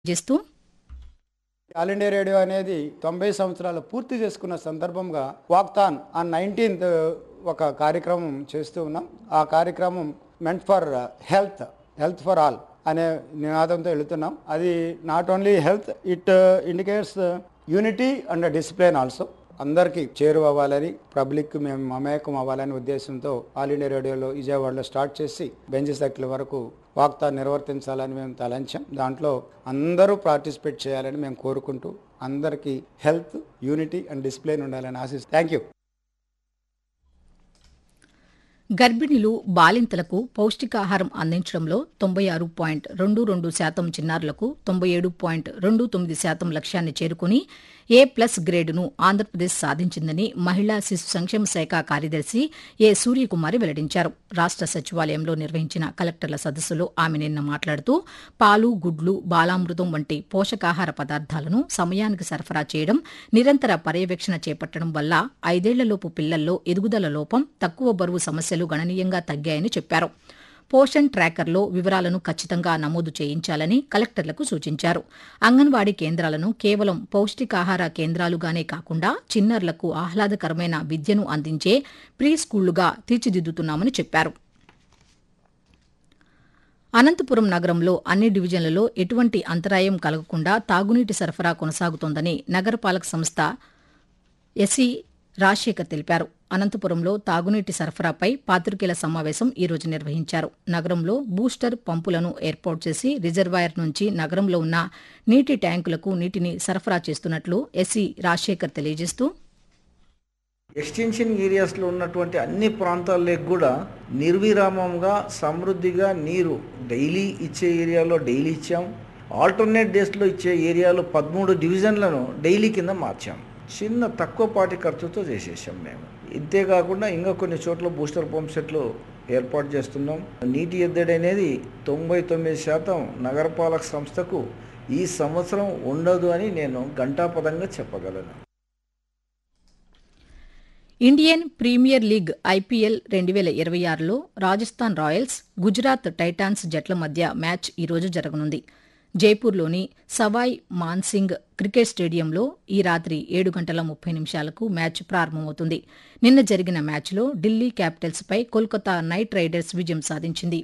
చేస్తూ all India radio అనేది తొంభై సంవత్సరాలు పూర్తి చేసుకున్న సందర్భంగా వాక్తాన్ ఆ నైన్టీన్త్ ఒక కార్యక్రమం చేస్తూ ఉన్నాం ఆ కార్యక్రమం మెంట్ for health health for all అనే నినాదంతో వెళుతున్నాం అది not only health it indicates unity and discipline also అందరికీ చేరువ అవ్వాలని పబ్లిక్ మేము మమేకం అవ్వాలనే ఉద్దేశంతో ఆల్ ఇండియా రేడియోలో విజయవాడలో స్టార్ట్ చేసి బెంచ్ సర్కిల్ వరకు వాక్తా నిర్వర్తించాలని మేము తలంచాం దాంట్లో అందరూ పార్టిసిపేట్ చేయాలని మేము కోరుకుంటూ అందరికీ హెల్త్ యూనిటీ అండ్ డిసిప్లిన్ ఉండాలని ఆశిస్తాం థ్యాంక్ యూ గర్భిణులు బాలింతలకు పౌష్టికాహారం అందించడంలో తొంభై ఆరు పాయింట్ రెండు రెండు శాతం చిన్నారులకు తొంభై ఏడు పాయింట్ రెండు తొమ్మిది శాతం లక్ష్యాన్ని చేరుకుని ఏ ప్లస్ గ్రేడును ఆంధ్రప్రదేశ్ సాధించిందని మహిళా శిశు సంక్షేమ శాఖ కార్యదర్శి ఏ సూర్యకుమారి వెల్లడించారు రాష్ట సచివాలయంలో నిర్వహించిన కలెక్టర్ల సదస్సులో ఆమె నిన్న మాట్లాడుతూ పాలు గుడ్లు బాలామృతం వంటి పోషకాహార పదార్థాలను సమయానికి సరఫరా చేయడం నిరంతర పర్యవేక్షణ చేపట్టడం వల్ల ఐదేళ్లలోపు పిల్లల్లో ఎదుగుదల లోపం తక్కువ బరువు సమస్యలు గణనీయంగా తగ్గాయని చెప్పారు పోషణ్ ట్రాకర్లో వివరాలను ఖచ్చితంగా నమోదు చేయించాలని కలెక్టర్లకు సూచించారు అంగన్వాడీ కేంద్రాలను కేవలం పౌష్టికాహార కేంద్రాలుగానే కాకుండా చిన్నారులకు ఆహ్లాదకరమైన విద్యను అందించే ప్రీ స్కూళ్లుగా తీర్చిదిద్దుతున్నామని చెప్పారు అనంతపురం నగరంలో అన్ని డివిజన్లలో ఎటువంటి అంతరాయం కలగకుండా తాగునీటి సరఫరా కొనసాగుతోందని నగరపాలక సంస్థ ఎస్సీ రాజశేఖర్ తెలిపారు అనంతపురంలో తాగునీటి సరఫరాపై పాత్రికేయుల సమావేశం ఈ రోజు నిర్వహించారు నగరంలో బూస్టర్ పంపులను ఏర్పాటు చేసి రిజర్వాయర్ నుంచి నగరంలో ఉన్న నీటి ట్యాంకులకు నీటిని సరఫరా చేస్తున్నట్లు ఎస్సీ రాజశేఖర్ తెలియజేస్తూ ఎక్స్టెన్షన్ ఏరియాస్లో ఉన్నటువంటి అన్ని ప్రాంతాలకు కూడా నిర్విరామంగా సమృద్ధిగా నీరు డైలీ ఇచ్చే ఏరియాలో డైలీ ఇచ్చాం ఆల్టర్నేట్ డేస్లో ఇచ్చే ఏరియాలో పదమూడు డివిజన్లను డైలీ కింద మార్చాం చిన్న తక్కువపాటి ఖర్చుతో చేసేసాం మేము ఇంతేకాకుండా ఇంకా కొన్ని చోట్ల బూస్టర్ పంప్ సెట్లు ఏర్పాటు చేస్తున్నాం నీటి ఎద్దడి అనేది తొంభై తొమ్మిది శాతం నగరపాలక సంస్థకు ఈ సంవత్సరం ఉండదు అని నేను ఘంటాపదంగా చెప్పగలను ఇండియన్ ప్రీమియర్ లీగ్ ఐపీఎల్ రెండు వేల ఇరవై ఆరులో రాజస్థాన్ రాయల్స్ గుజరాత్ టైటాన్స్ జట్ల మధ్య మ్యాచ్ ఈ రోజు జరగనుంది జైపూర్లోని సవాయ్ మాన్సింగ్ క్రికెట్ స్టేడియంలో ఈ రాత్రి ఏడు గంటల ముప్పై నిమిషాలకు మ్యాచ్ ప్రారంభమవుతుంది నిన్న జరిగిన మ్యాచ్లో ఢిల్లీ క్యాపిటల్స్పై కోల్కతా నైట్ రైడర్స్ విజయం సాధించింది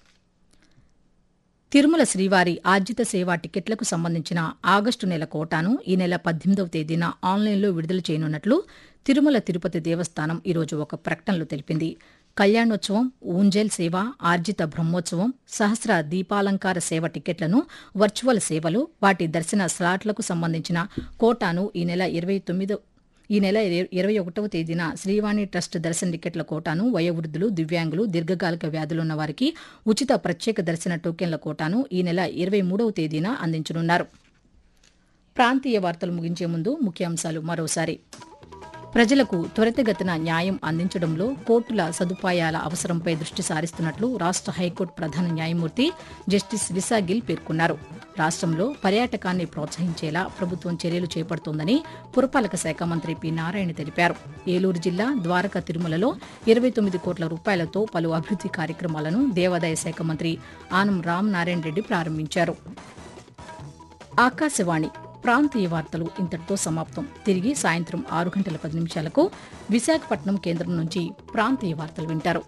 తిరుమల శ్రీవారి ఆర్జిత సేవా టికెట్లకు సంబంధించిన ఆగస్టు నెల కోటాను ఈ నెల పద్దెనిమిదవ తేదీన ఆన్లైన్లో విడుదల చేయనున్నట్లు తిరుమల తిరుపతి దేవస్థానం ఈరోజు ఒక ప్రకటనలో తెలిపింది కళ్యాణోత్సవం ఊంజల్ సేవ ఆర్జిత బ్రహ్మోత్సవం సహస్ర దీపాలంకార సేవ టికెట్లను వర్చువల్ సేవలు వాటి దర్శన స్లాట్లకు సంబంధించిన కోటాను ఈ నెల ఇరవై తొమ్మిదో ఈ నెల ఇరవై ఒకటవ తేదీన శ్రీవాణి ట్రస్ట్ దర్శన టికెట్ల కోటాను వయోవృద్ధులు దివ్యాంగులు దీర్ఘకాలిక వ్యాధులున్న వారికి ఉచిత ప్రత్యేక దర్శన టోకెన్ల కోటాను ఈ నెల ఇరవై మూడవ తేదీన అందించనున్నారు ప్రాంతీయ వార్తలు ముగించే ముందు ముఖ్యాంశాలు మరోసారి ప్రజలకు త్వరితగతిన న్యాయం అందించడంలో కోర్టుల సదుపాయాల అవసరంపై దృష్టి సారిస్తున్నట్లు రాష్ట హైకోర్టు ప్రధాన న్యాయమూర్తి జస్టిస్ విశాగిల్ పేర్కొన్నారు రాష్ట్రంలో పర్యాటకాన్ని ప్రోత్సహించేలా ప్రభుత్వం చర్యలు చేపడుతోందని పురపాలక శాఖ మంత్రి పి నారాయణ తెలిపారు ఏలూరు జిల్లా ద్వారకా తిరుమలలో ఇరవై తొమ్మిది కోట్ల రూపాయలతో పలు అభివృద్ది కార్యక్రమాలను దేవాదాయ శాఖ మంత్రి ఆనం రామ్ నారాయణ రెడ్డి ప్రారంభించారు ఆకాశవాణి ప్రాంతీయ వార్తలు ఇంతటితో సమాప్తం తిరిగి సాయంత్రం ఆరు గంటల పది నిమిషాలకు విశాఖపట్నం కేంద్రం నుంచి ప్రాంతీయ వార్తలు వింటారు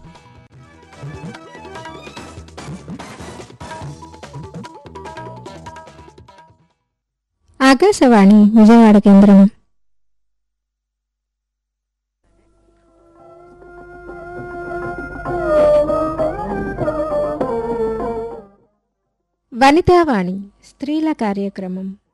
ఆకాశవాణి విజయవాడ కేంద్రం వనితావాణి స్త్రీల కార్యక్రమం